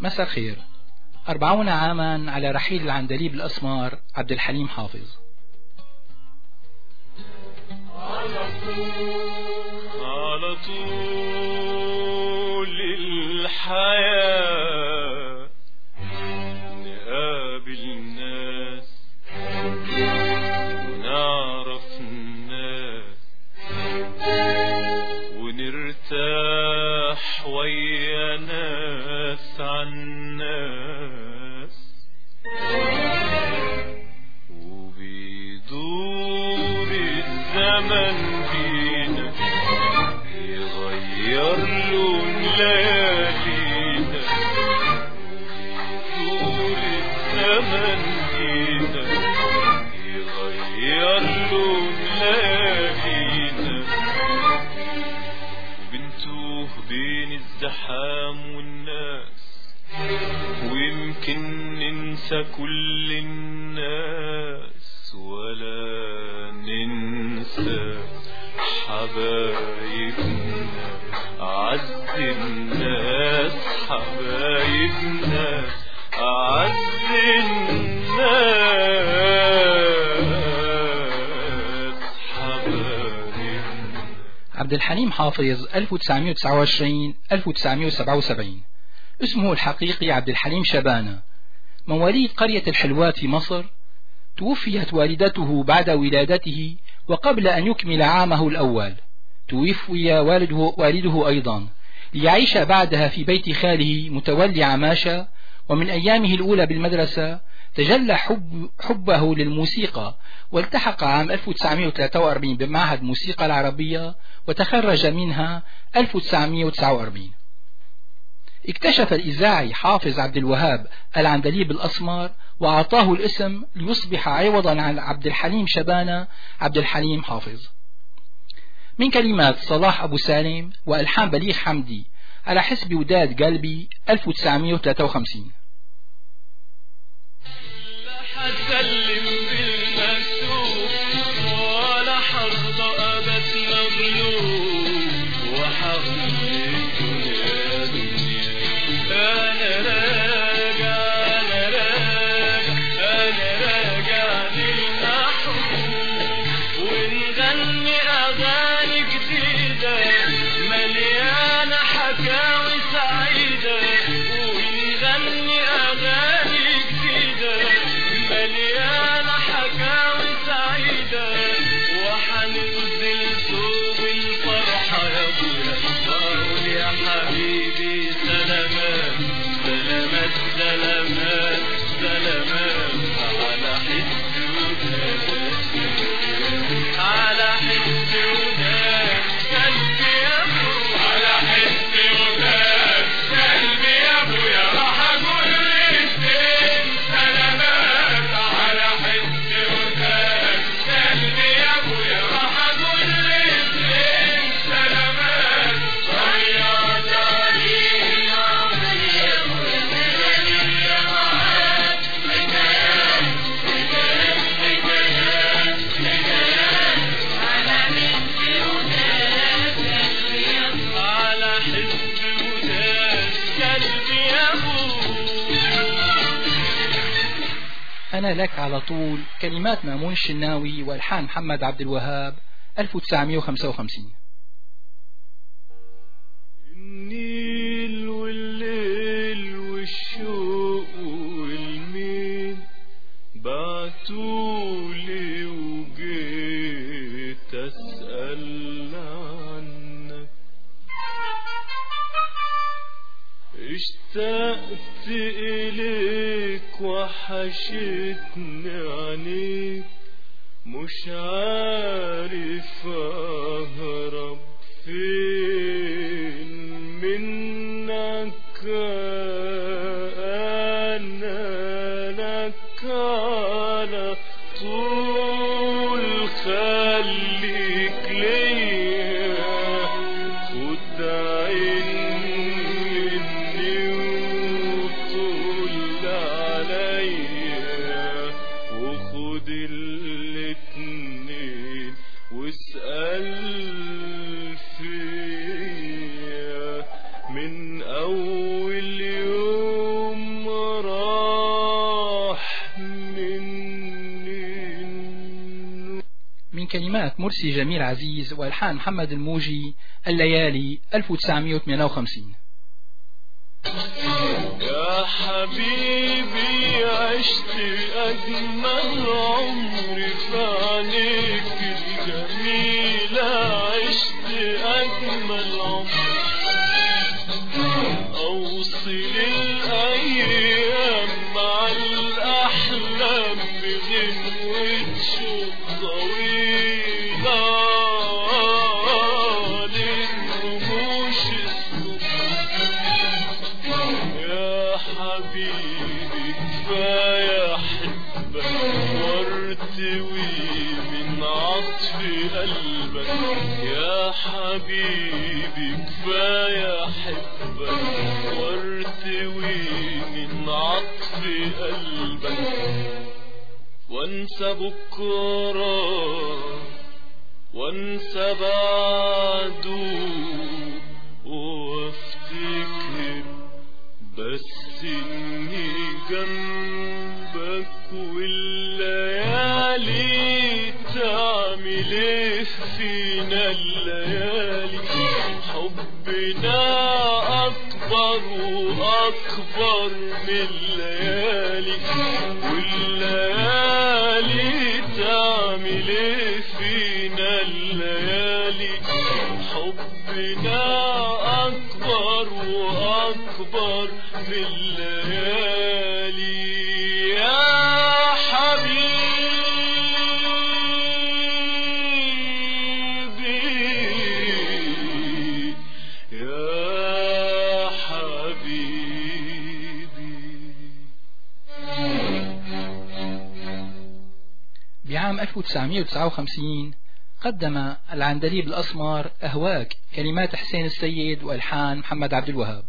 مساء الخير أربعون عاما على رحيل العندليب الأسمر عبد الحليم حافظ على طول على طول الحياة نقابل الناس ونعرف الناس ونرتاح ويا ناس عن ناس وبيدور الزمن بينا يغير لون ليالينا وبيدور الزمن بينا يغير لون ليالينا وبنتوه بين الزحام والناس ويمكن ننسى كل الناس ولا ننسى حبايبنا أعز الناس حبايبنا أعز الناس حبايبنا عبد الحليم حافظ 1929 1977 اسمه الحقيقي عبد الحليم شبانة مواليد قرية الحلوات في مصر توفيت والدته بعد ولادته وقبل أن يكمل عامه الأول توفي والده, والده أيضا ليعيش بعدها في بيت خاله متولي عماشة ومن أيامه الأولى بالمدرسة تجلى حب حبه للموسيقى والتحق عام 1943 بمعهد موسيقى العربية وتخرج منها 1949 اكتشف الإذاعي حافظ عبد الوهاب العندليب الأسمر وأعطاه الاسم ليصبح عوضا عن عبد الحليم شبانة عبد الحليم حافظ من كلمات صلاح أبو سالم وألحان بليغ حمدي على حسب وداد قلبي 1953 لا حسلم بالمكتوب ولا حرضى أبد مغلوب وحغل الدنيا دنيا أنا راجع أنا راجع أنا راجع للمحبوب ونغني أغاني جديدة مليانة حكاوي سعيدة ونغني أغاني جديدة مليانة حكاوي سعيدة وحننزل صوب الفرحة يا ابويا قول يا حبيبي سلامات سلامات سلامات سلامات على حس وداد على حس وداد قلبي يا ابو على حس وداد قلبي يا ابويا راح اقول الاثنين سلامات على حس وداد قلبي يا ابويا راح اقول الاثنين سلامات رياض علينا يا ابويا يا معاد حكايات حكايات حكايات حكايات على حس وداد قلبي يا على حس وداد قلبي يا أنا لك على طول كلمات مامون الشناوي وألحان محمد عبد الوهاب 1955 النيل والليل والشوق والميل بعتولي وجيت أسأل عنك اشتقت إليك وحشتني عينيك مش عارف أهرب فين منك أنا لك على طول خليك ليا خد عين مني وطول عليا وخد الاتنين واسأل فيا من أول يوم من كلمات مرسي جميل عزيز والحان محمد الموجي الليالي 1958 يا حبيبي عشت أجمل عمري في عينيك الجميلة عشت أجمل عمر أوصل الأيام مع الأحلام بغنوة شوق طويلة للرموش الصبح يا حبيبي كفاية أحبك وارتوي من عطف قلبك يا حبيبي كفاية أحبك وارتوي من عطف قلبك وانسى بكرة وانسى بعده وافتكر بس اني جنبك والليالي تعمل ايه فينا الليالي حبنا اكبر واكبر من الليالي والليالي تعمل ايه فينا الليالي حبنا اكبر واكبر من الليالي يا حبيبي يا حبيبي بعام 1959 قدم العندليب الأسمر أهواك كلمات حسين السيد وألحان محمد عبد الوهاب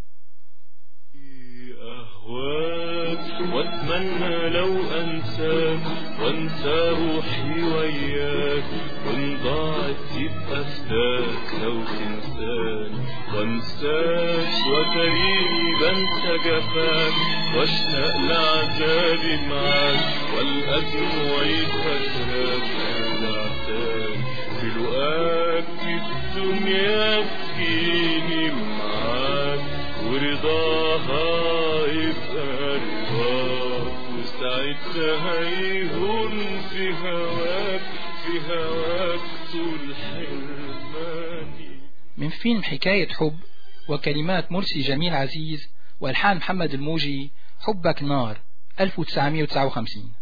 أهواك وأتمنى لو أنساك وأنسى روحي وياك وإن ضاعت يبقى فداك لو تنساني وأنساك وتريني بنسى جفاك وأشتاق لعذابي معاك والقى دموعي فاكراك أرجع تاني في لقاك الدنيا تجيني معاك ورضاها يبقى رضاك وساعتها هيهون في هواك في هواك طول حرماني من فيلم حكاية حب وكلمات مرسي جميل عزيز والحان محمد الموجي حبك نار 1959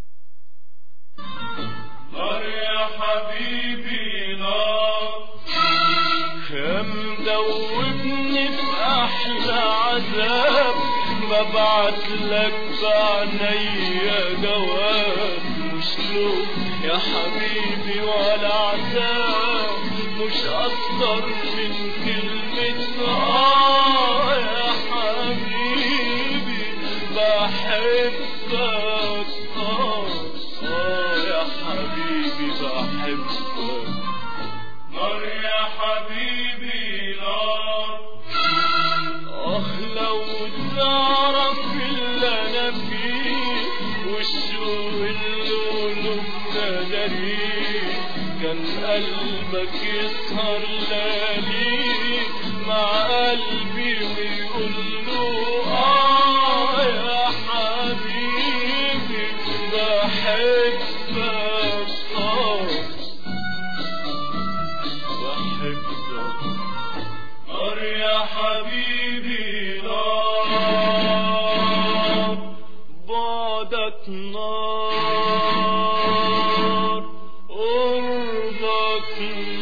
نار يا حبيبي نار يا مدوبني في احلى عذاب ببعت لك بعنيا جواب مش لوم يا حبيبي ولا عذاب مش اكتر من كلمة اه يا حبيبي بحبك اه اه يا حبيبي بحبك نار يا حبيبي نار اه لو تعرف اللي انا فيه والشوق اللي قلوبنا داريه كان قلبك يسهر ليالي مع قلبي ويقول له اه يا حبيبي بحبك اه بحبك نار يا حبيبي نار بعدك نار قربك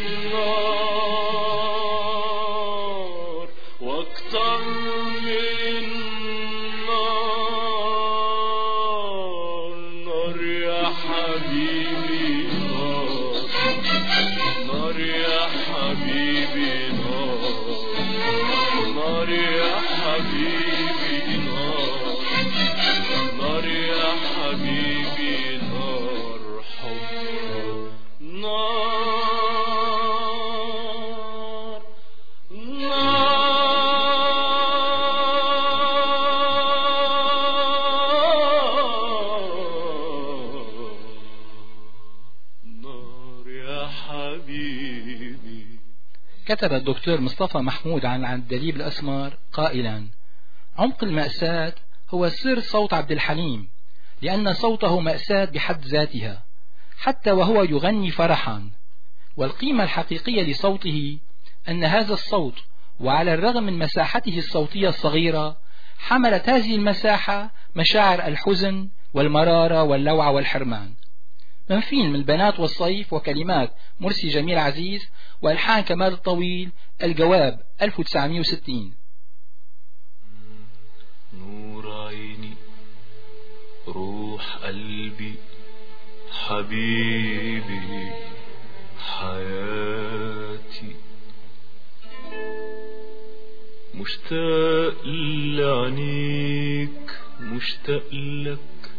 نار واكتر من نار نار يا حبيبي نار نار يا حبيبي نار نار يا حبيبي نار نار يا حبيبي نار حب نار نار كتب الدكتور مصطفى محمود عن العندليب الأسمر قائلا عمق المأساة هو سر صوت عبد الحليم لأن صوته مأساة بحد ذاتها حتى وهو يغني فرحا والقيمة الحقيقية لصوته أن هذا الصوت وعلى الرغم من مساحته الصوتية الصغيرة حملت هذه المساحة مشاعر الحزن والمرارة واللوعة والحرمان من فيلم البنات والصيف وكلمات مرسي جميل عزيز وألحان كمال الطويل الجواب 1960 نور عيني روح قلبي حبيبي حياتي مشتاق لعينيك مشتاق لك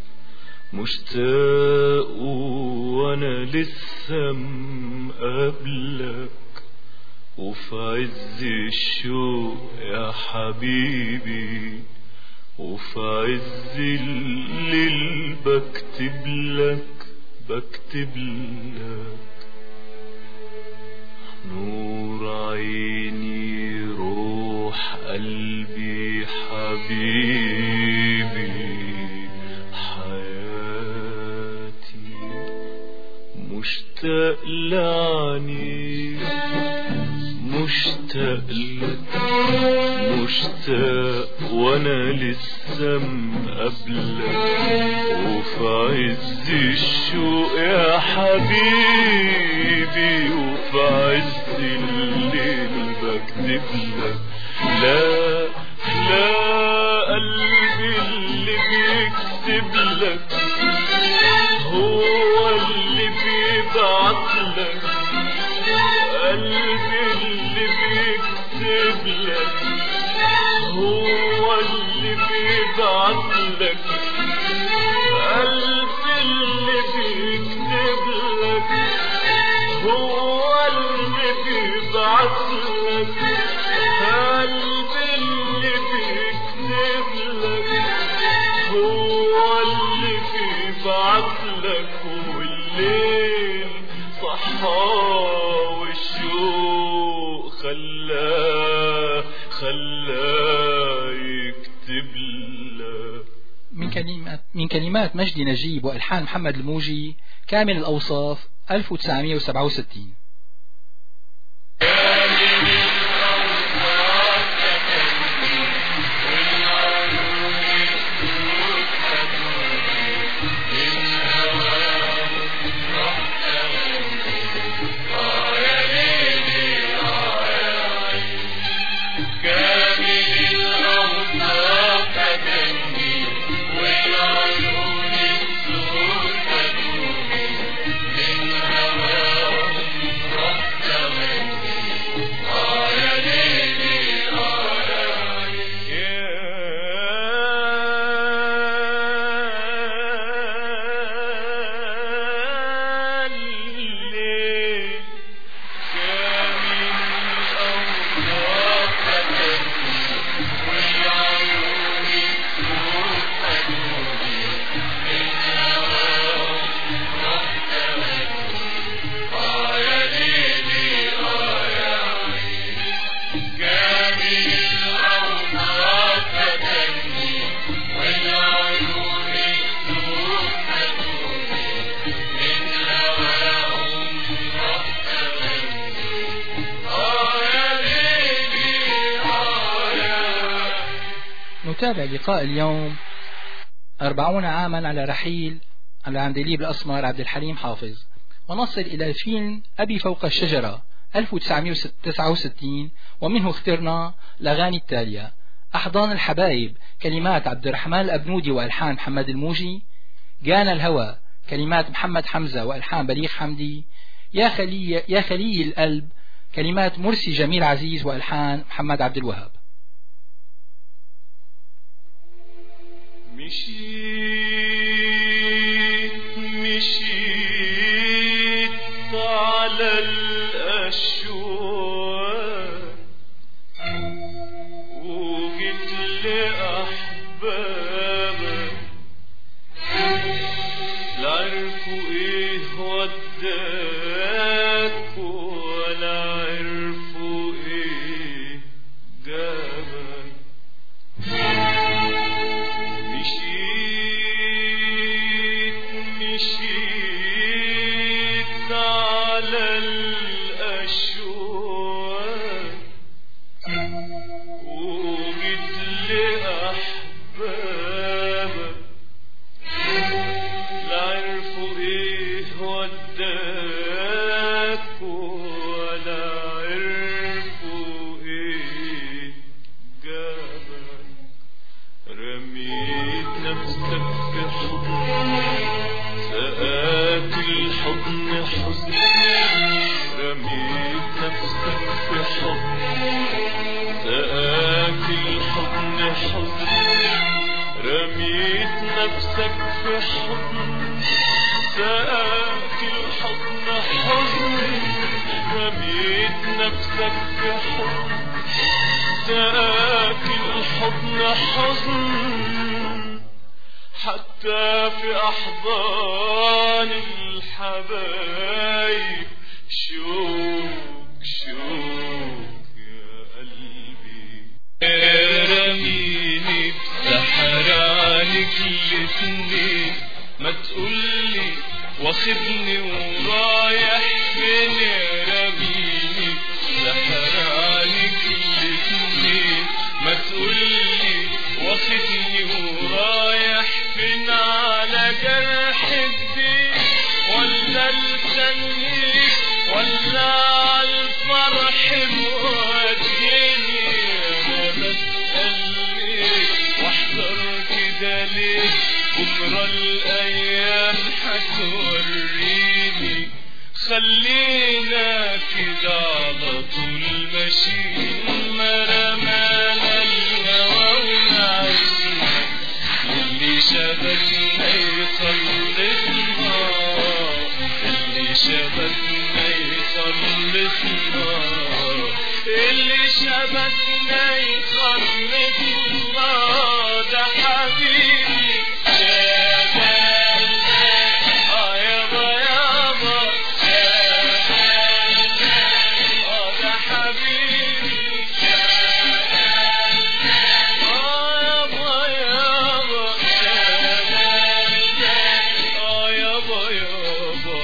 مشتاق وانا لسه مقابلك وفي عز الشوق يا حبيبي وفي عز الليل بكتب لك بكتب لك نور عيني روح قلبي حبيبي حياتي مشتاق لعني مشتاق لك مشتاق وانا لسه مقابلك وفي عز الشوق يا حبيبي وفي عز الليل بكتب لك لا لا قلبي اللي بيكتب لك هو اللي بيبعت لك قلبي اللي بيكتب لك هو اللي بيبعت لك قلبي اللي بيكتب لك هو اللي بيبعت لك قلبي اللي بيكتب لك هو اللي بيبعت لك والليل صحى والشوق خلاه خلاه يكتب لك من كلمات من كلمات مجدي نجيب وألحان محمد الموجي كامل الأوصاف 1967 نتابع لقاء اليوم أربعون عاما على رحيل العندليب الأسمر عبد الحليم حافظ ونصل إلى الفيلم أبي فوق الشجرة 1969 ومنه اخترنا الأغاني التالية أحضان الحبايب كلمات عبد الرحمن الأبنودي وألحان محمد الموجي جانا الهوى كلمات محمد حمزة وألحان بليغ حمدي يا خلي يا خلي القلب كلمات مرسي جميل عزيز وألحان محمد عبد الوهاب مشيت مشيت على الأشواق وجيت لأحبابك لا عرفوا إيه وداك ولا عرفوا مشيت على الأشواق وجيت لأحبابك لا عرفوا ايه وداك ولا عرفوا ايه جابك رميت نفسك في حضن سقاك الحضن حزن رميت نفسك في حضن سقاك الحضن حزن رميت نفسك في حضن سقاك الحضن حزن رميت نفسك في حضن سقاك الحضن حزن حتى في أحضان الحبايب شوك شوك يا قلبي رميني بسحر عليك الاتنين ما تقولي واخدني ورايح فين رميني بسحر عليك الاتنين ما تقولي واخدني ورايح فين على جرح الدين ولا التنهيك ولا على الفرح موديني انا بسأل ليه واحذر كده ليه بكرة الايام هتوريني خلينا كده على طول ماشيين ما رمانا الهوى ونعيشنا اللي شبكنا يخلصنا اللي شبكنا يخلصنا اللي شبكنا يخلصنا ده حبيبي شبابنا اه يابا يابا شبابنا اه ده حبيبي شبابنا اه يابا يابا شبابنا اه يابا يابا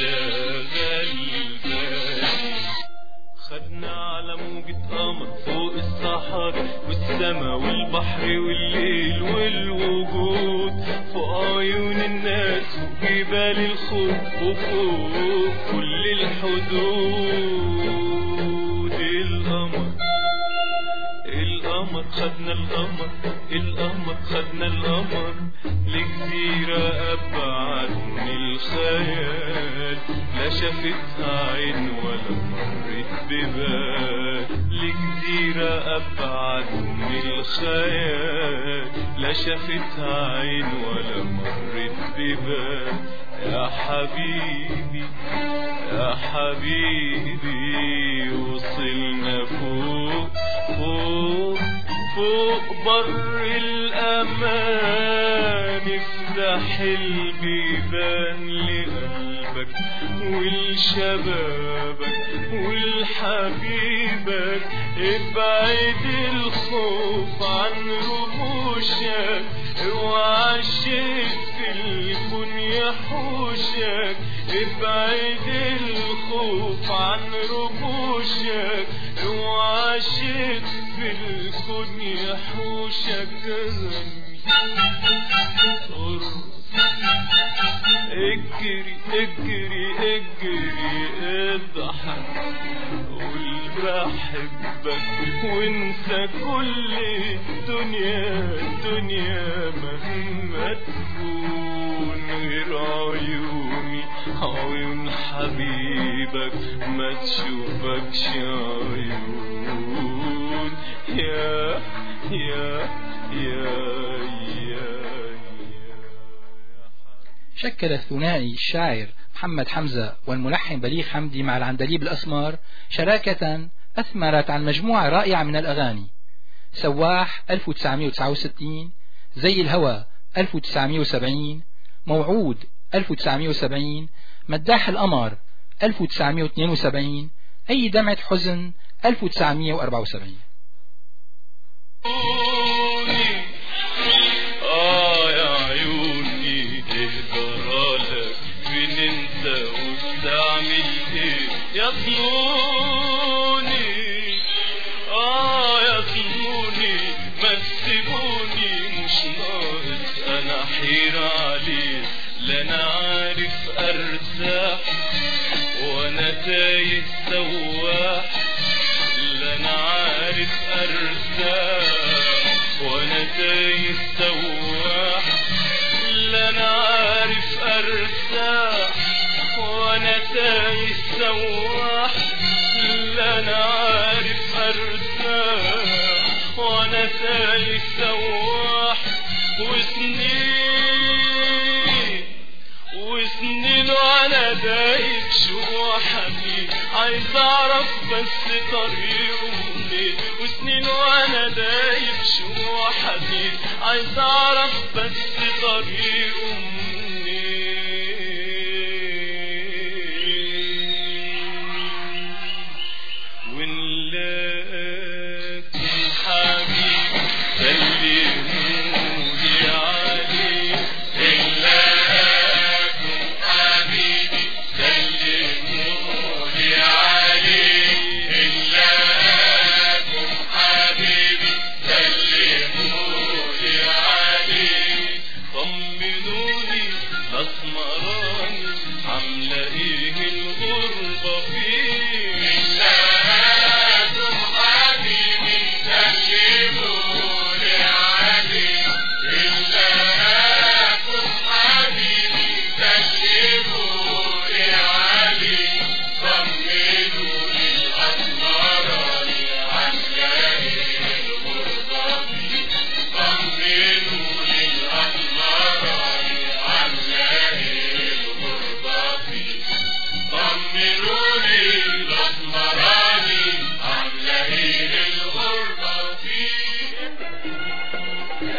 شبابنا خدنا على موجة قمر فوق الصحراء والسما والبحر والليل والوجود فوق عيون الناس وجبال الخوف وفوق كل الحدود القمر القمر خدنا القمر القمر خدنا القمر لجزيرة أبعد من الخيال لا شافتها عين ولا مرت ببال لجزيرة أبعد من الخيال لا شافتها عين ولا مرت ببال يا حبيبي يا حبيبي وصلنا فوق فوق فوق بر الأمان افتح البيبان لقلبك ولشبابك ولحبيبك ابعد الخوف عن رموشك اوعى الشيء في الكون يحوشك ابعد الخوف عن رموشك اوعى شيء في الكون يحوشك اجري اجري اجري اضحك قول بحبك وانسى كل الدنيا الدنيا مهما تكون غير عيوني عيون حبيبك ما تشوفكش عيون يا يا يا يا يا شكل الثنائي الشاعر محمد حمزة والملحن بليغ حمدي مع العندليب الأسمر شراكة أثمرت عن مجموعة رائعة من الأغاني سواح 1969 زي الهوى 1970 موعود 1970 مداح القمر 1972 أي دمعة حزن 1974 آه يا عيوني اهدر يا ظنوني اه يا ظنوني ما تسيبوني مش ناقص انا حير عليه لا انا عارف ارتاح وانا تايه سواح لا انا عارف ارتاح وانا تايه سواح لا انا عارف ارتاح وانا تايه سواح لا انا عارف ارتاح وانا تايه سواح وسنين وسنين وانا دايب شو حبيب عايز اعرف بس طريقه منين وسنين وانا دايب شو حبيب عايز اعرف بس طريقه منين ونلاقي حبيب سلموني عليه نلاقي حبيبي سلموني عليه نلاقي حبيبي سلموني عليه طمنوني الاسمراني عامله ايه الغربه فيه نلاقي حبيبي سلموني عليه نلاقي حبيبي سلموني عليه طمنوني الاسمراني عامله ايه الغربه فيه طمنوني الاسمراني عامله ايه الغربه فيه طمنوني الاسمراني عامله ايه الغربه فيه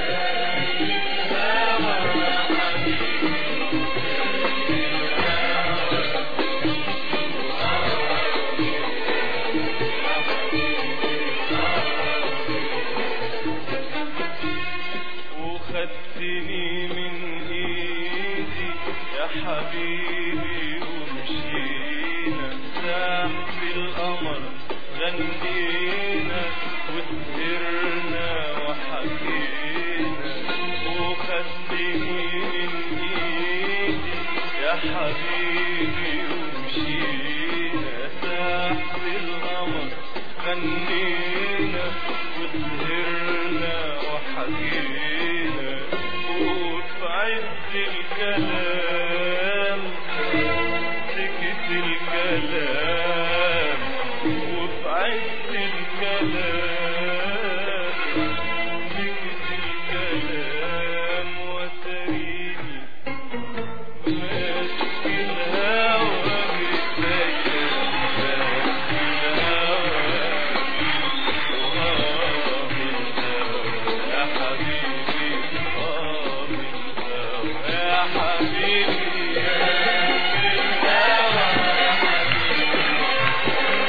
وخدتني من ايدي يا حبيبي ومشينا ساح في القمر غنينا وسهرنا وحكينا وخدتني من ايدي يا حبيبي ومشينا ساح في القمر غنينا وسهرنا وحكينا وفي عز الكلام سكت الكلام وفي عز الكلام سكت الكلام وتريني ماسك الهوى بإيديا ماسك الهوى يا حبيبي آه بالهوى يا حبيبي بالهوى يا حبيبي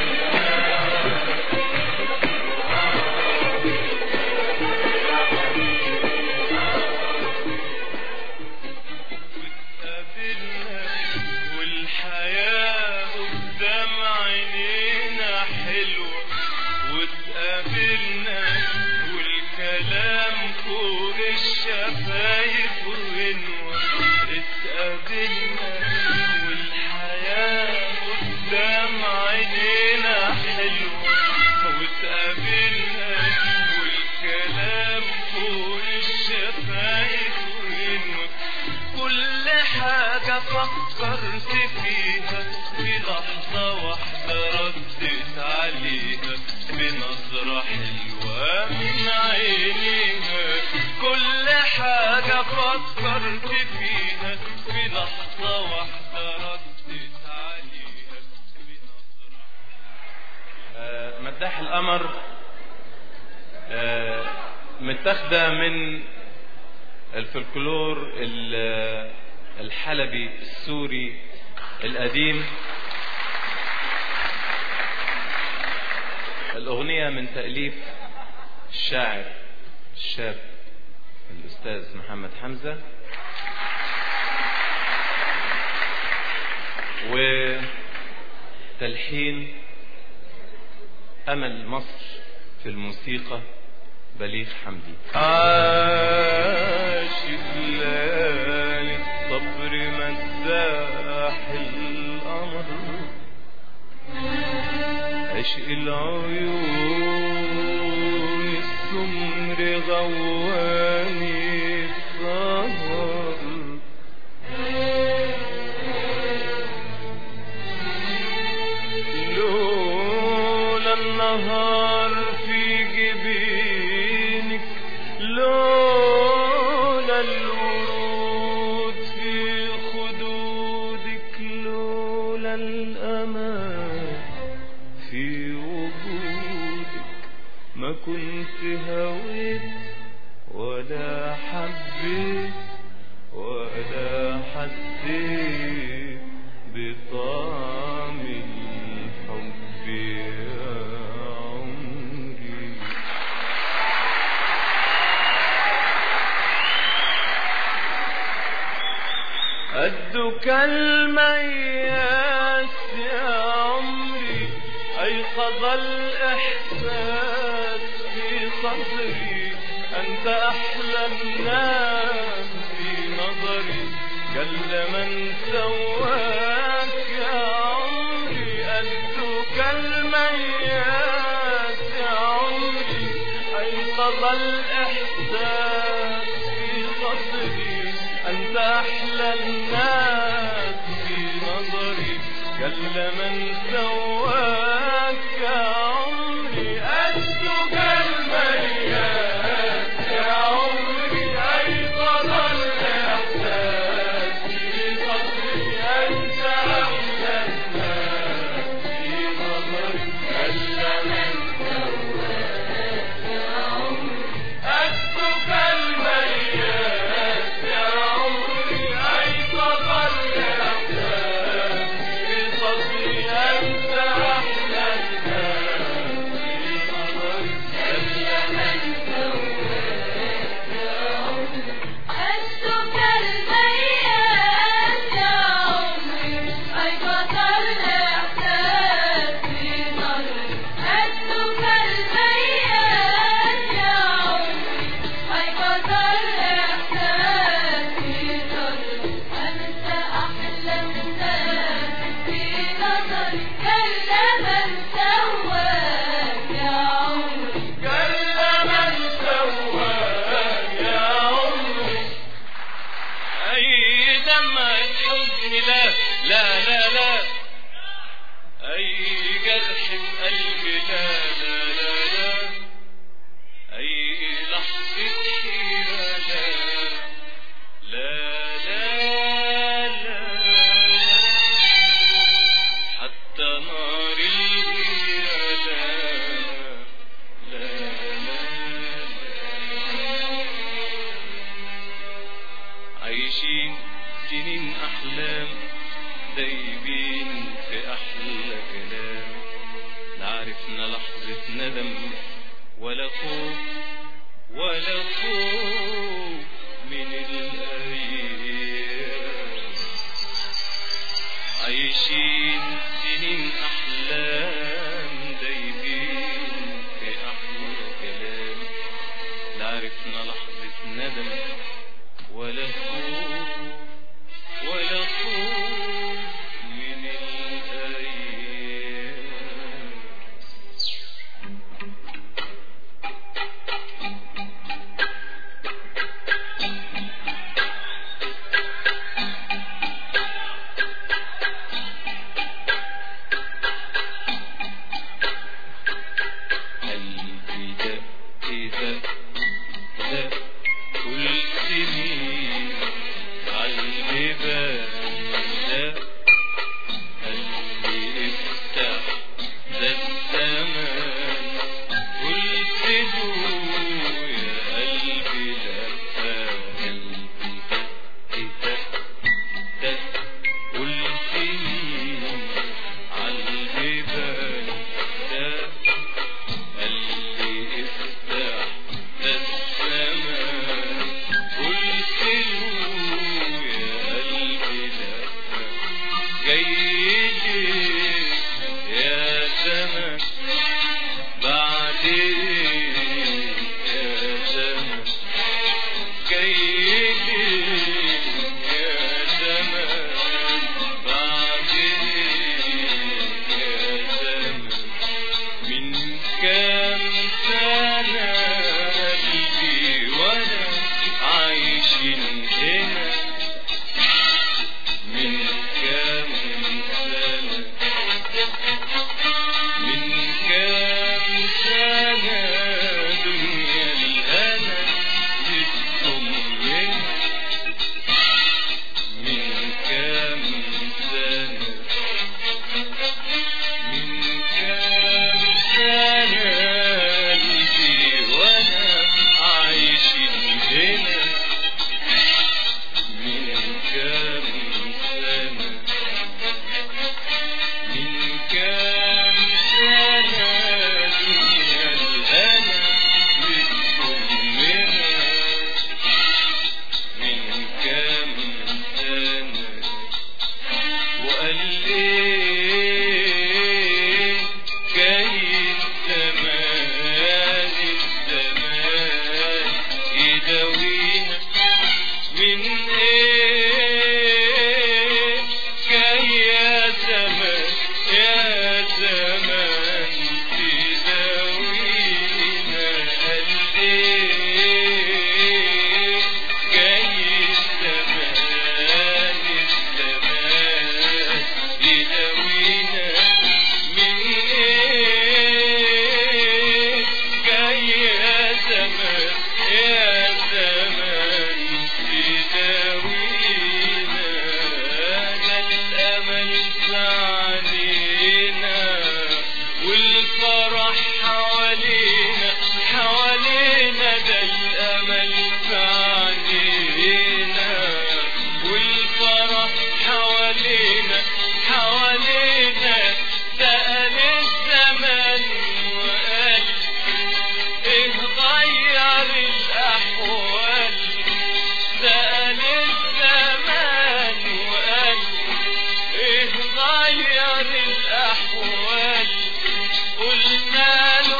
واتقابلنا والحياة قدام عينينا حلوة واتقابلنا والكلام فوق الشفايف غنوة اتقابلنا والحياة قدام عينينا حلوة واتقابلنا والكلام فوق الشفايف غنوة كل حاجة فكرت فيها في لحظة واحدة ردت عليها بنظرة حلوة من عينيها كل حاجة فكرت فيها في لحظة واحدة ردت عليها بنظرة آه، مداح القمر آه، متاخدة من الفلكلور ال- الحلبي السوري القديم الأغنية من تأليف الشاعر الشاب الأستاذ محمد حمزة تلحين أمل مصر في الموسيقى بليغ حمدي عاشق ليالي الصبر مداح القمر عشق العيون السمر غواني السهر لولا النهار في جبينك لولا الورود في خدودك لولا الأمان في وجودك ما كنت هويت ولا حبيت ولا حسيت بطعم الحب يا عمري قدك المياس يا عمري أيقظ الإحساس في صدري أنت أحلى الناس في نظري كل من سواك يا عمري قدك المياس يا عمري أيقظ الإحساس في صدري أنت أحلى الناس في نظري كل من سواك يا عمري أشتك المياس يا عمري أيقظ الإحساس في صدري أنت أحلى الناس في نظري كل من أشتك المياس يا عمري أيقظ الإحساس في صدري أنت أحلى الناس في نظري كل من أشتك المياس يا عمري أيقظ الإحساس في صدري أشتك المياس يا عمري أيقظ الإحساس في صدري أنت أحلى الناس في نظري كل من سواك يا عمري كل من سواك يا عمري أي دمعة حزن لا لا لا لا أي جرح في قلبي لا لا لا لا أي لحظة حيرة لا لا لا لا حتى نار الغيرة لا لا لا عايشين سنين أحلام دايبين في أحلى كلام لا عرفنا لحظة ندم ولا خوف ولا خوف من الأيام عايشين سنين أحلام دايبين في أحلى كلام لا عرفنا لحظة ندم ولا خوف ولا خوف من الأيام الأمل علينا والفرح حوالينا حوالينا ده الأمل علينا والفرح حوالينا حوالينا سأل الزمن وقال ايه غير الأحوال سأل الزمان وقال ايه غير الأحوال قلنا له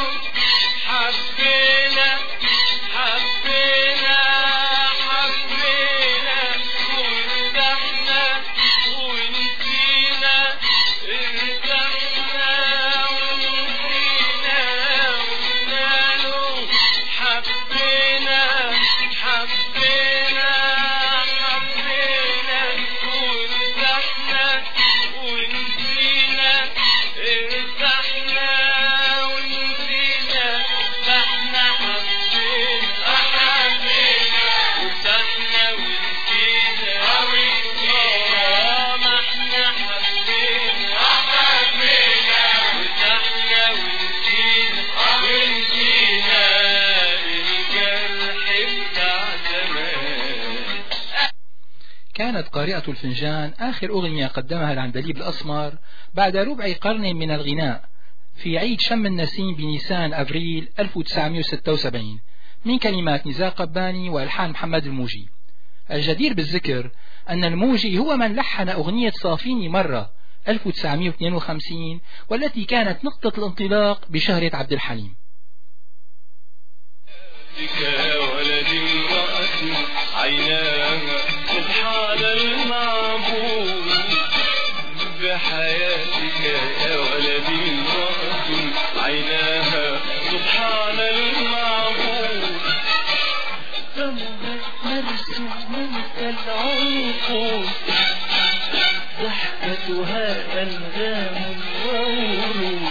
حبينا حبينا حبينا وارتحنا ونسينا ارتحنا ونسينا قلنا له حبينا حبينا حبينا وارتحنا ونسينا ارتحنا ونسينا احنا حبينا حبينا وارتحنا ونسينا ونسينا ما احنا حبينا حبينا وارتحنا ونسينا ونسينا الجرح بتاع زمان كانت قارئة الفنجان آخر أغنية قدمها العندليب الأسمر بعد ربع قرن من الغناء في عيد شم النسيم بنيسان أفريل 1976 من كلمات نزار قباني وألحان محمد الموجي الجدير بالذكر أن الموجي هو من لحن أغنية صافيني مرة 1952 والتي كانت نقطة الانطلاق بشهرة عبد الحليم بك يا ولد امرأة عيناها سبحان المعبود بحياتك يا ولد امرأة عيناها سبحان المعبود دمها مرسوم كالعنقود ضحكتها أنغام وورود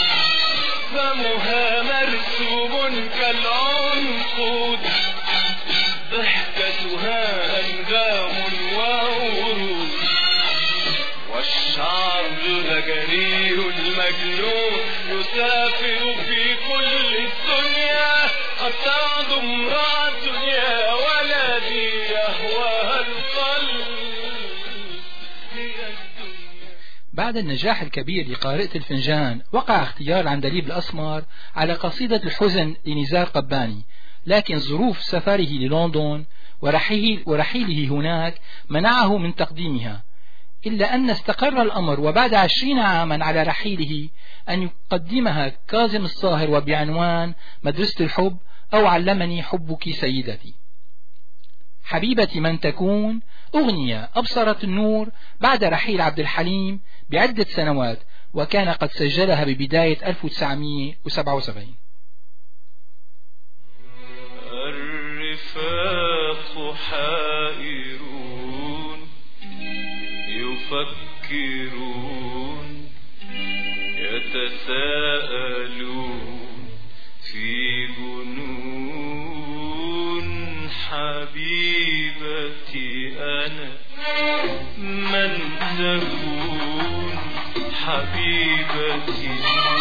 فمها مرسوم كالعنقود ضحكتها أنغام وورود والشعر الغجري المجنون يسافر في كل الدنيا حتى امرأة يا ولدي يهواها القلب هي الدنيا بعد النجاح الكبير لقارئة الفنجان وقع اختيار العندليب الأسمر على قصيدة الحزن لنزار قباني لكن ظروف سفره للندن ورحيل ورحيله هناك منعه من تقديمها إلا أن استقر الأمر وبعد عشرين عاما على رحيله أن يقدمها كاظم الصاهر وبعنوان مدرسة الحب أو علمني حبك سيدتي حبيبتي من تكون أغنية أبصرت النور بعد رحيل عبد الحليم بعدة سنوات وكان قد سجلها ببداية 1977 الرفاق حائرون يفكرون يتساءلون في جنون حبيبتي أنا من تكون حبيبتي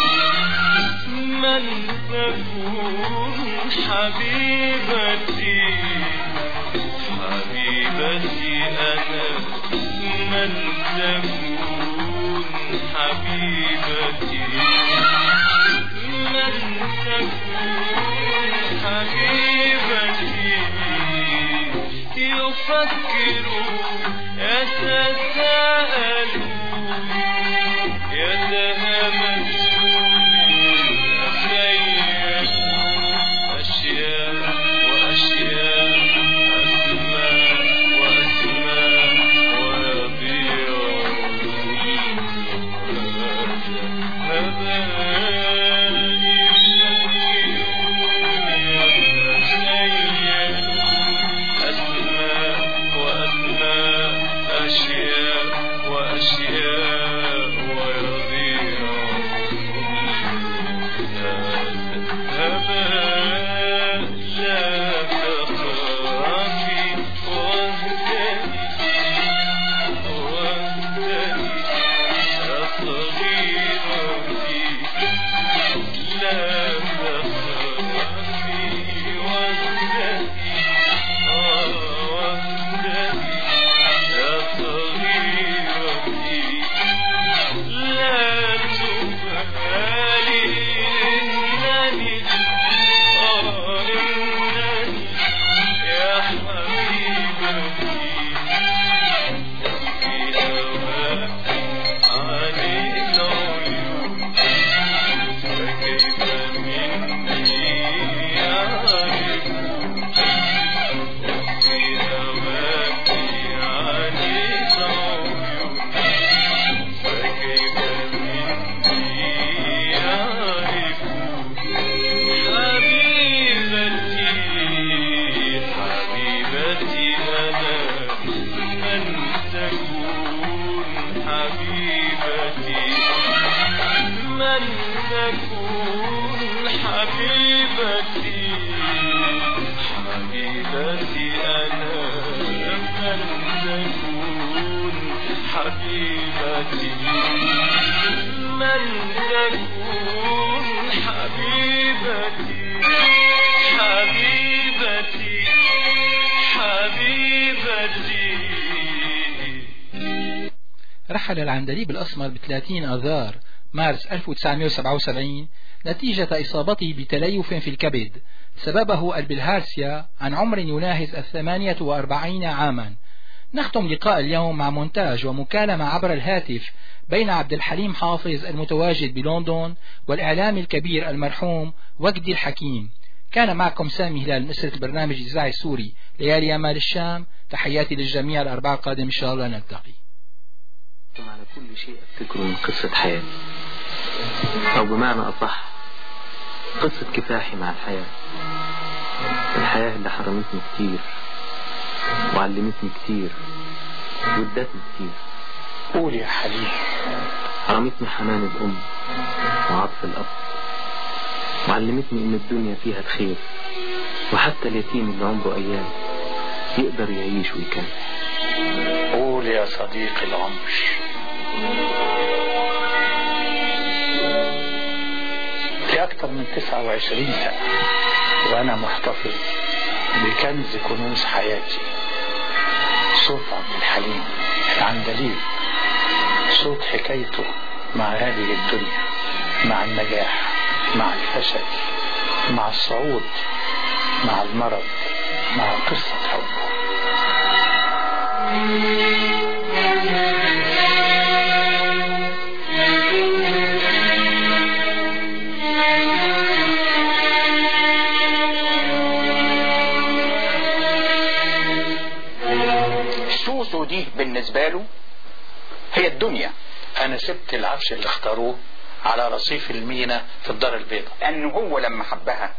من تكون حبيبتي حبيبتي أنا من تكون حبيبتي من تكون حبيبتي يفكرون يتساءلون يتهمسون يتخيلون أشياء وأشياء أسماء وأسماء ويضيعون هذا مباني أسماء وأسماء أشياء وأشياء ويضيع حبيبتي من تكون حبيبتي حبيبتي أنا من تكون حبيبتي من تكون حبيبتي حبيبتي حبيبتي رحل العندليب الأسمر ب 30 آذار مارس 1977 نتيجة إصابته بتليف في الكبد سببه البلهارسيا عن عمر يناهز الثمانية وأربعين عاما نختم لقاء اليوم مع مونتاج ومكالمة عبر الهاتف بين عبد الحليم حافظ المتواجد بلندن والإعلامي الكبير المرحوم وجدي الحكيم كان معكم سامي هلال من أسرة البرنامج الإذاعي السوري ليالي أمال الشام تحياتي للجميع الأربعة القادم إن شاء الله نلتقي على كل شيء أفتكره من قصة حياتي أو بمعنى أصح قصة كفاحي مع الحياة الحياة اللي حرمتني كتير وعلمتني كتير وادتني كتير قول يا حليم حرمتني حنان الأم وعطف الأب وعلمتني إن الدنيا فيها الخير وحتى اليتيم اللي عمره أيام يقدر يعيش ويكمل قول يا صديقي العمر لأكثر من 29 سنة وأنا محتفظ بكنز كنوز حياتي صوت عبد الحليم العندليب صوت حكايته مع هذه الدنيا مع النجاح مع الفشل مع الصعود مع المرض مع قصة حبه سوسو دي بالنسبة له هي الدنيا أنا سبت العفش اللي اختاروه على رصيف المينا في الدار البيضاء لأنه هو لما حبها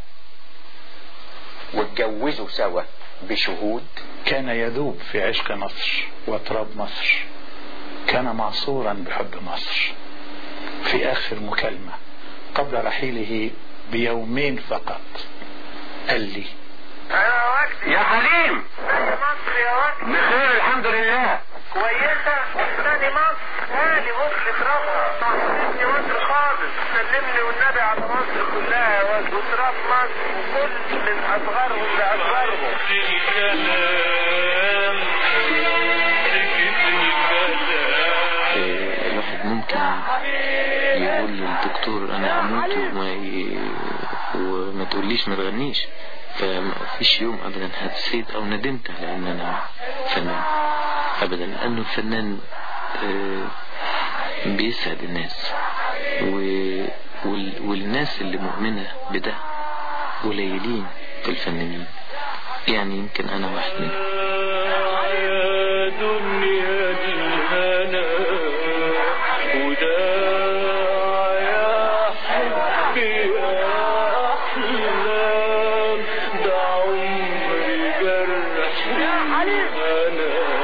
واتجوزوا سوا بشهود كان يذوب في عشق مصر وتراب مصر كان معصورا بحب مصر في آخر مكالمة قبل رحيله بيومين فقط قال لي يا حليم مصر يا وقت بخير الحمد لله كويسة تاني مصر تاني مصر اضربها صاحبني مصر خالص سلمني والنبي على مصر كلها يا واد وتراب مصر وكل من اصغرهم لاصغرهم الكلام سكت الكلام آه، الواحد ممكن يقول للدكتور انا هموت وما, ي... وما تقوليش ما تغنيش فما فيش يوم ابدا حسيت او ندمت على ان انا فنان ابدا لانه الفنان آه، بيسعد الناس و... وال... والناس اللي مؤمنة بده قليلين في الفنانين يعني يمكن انا واحد منهم يا دنيا الهنا وداع يا حبي يا أحلام ده عمري جرح أنا